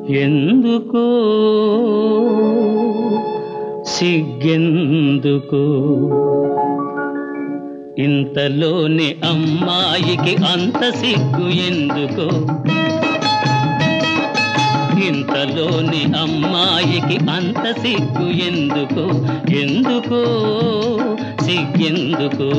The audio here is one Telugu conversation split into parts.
ఎందుకో సిగ్గెందుకు ఇంతలోని అమ్మాయికి అంత సిగ్గు ఎందుకో ఇంతలోని అమ్మాయికి అంత సిగ్గు ఎందుకు ఎందుకో సిగ్గెందుకు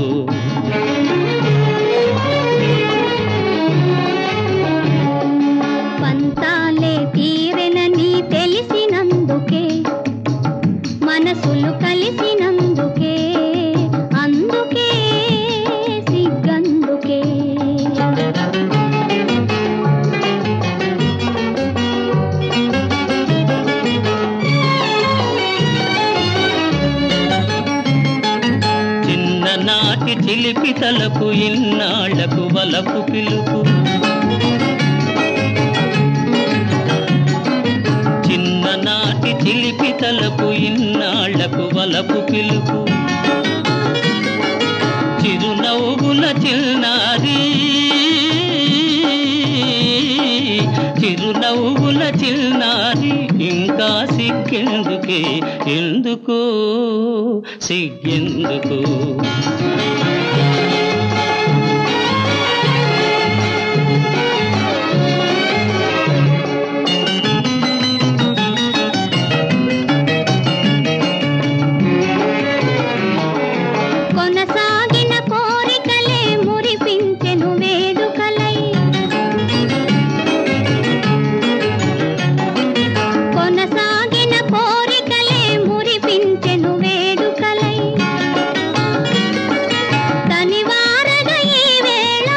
పంతాలే తీరెనని తెలిసినందుకే మనసులు కలిసినందుకే అందుకే సిగ్గందుకే చిన్ననాటి చిలిపి తలకు ఇన్నాళ్లకు వలపు పిలుపు చిన్ననాటి చిలిపి తలకు ఇన్నాళ్లకు వలపు పిలుపు చిరునవ్వుల చిన్నారి చిరునవ్వుల చిన్నారి ఇంకా సిగ్గెందుకే ఎందుకో సిగ్గెందుకు కొనసాగిన కోరికలే మురిపించెను వేడుకలై కొనసాగిన కోరికలే మురిపించెను వేడుకలై తనివారగ ఈ వేళ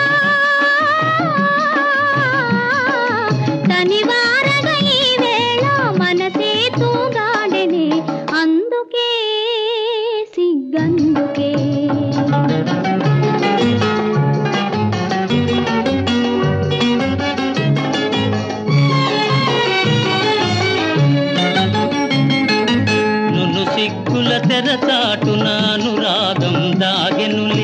తనివారగ ఈ వేళ మనసే తూగాడెనే అందుకే సిగ్గందుకే నును సిగ్గుల తెరచాటున అనురాగం దాగెనులే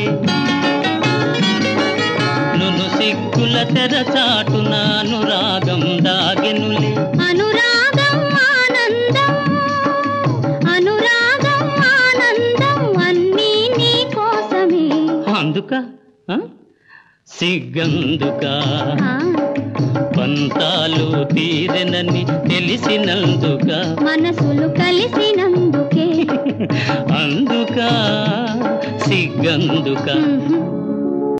నును సిగ్గుల తెరచాటున అనురాగం దాగెనులే అనురాగం ఆనందం అనురాగం ఆనందం అన్నీ నీ కోసమే అందుక ఆ? సిగ్గందుక ఆ, పంతాలు తీరెనని తెలిసినందుక మనసులు కలిసినందుకే అందుక సిగ్గందుక మ్మ్.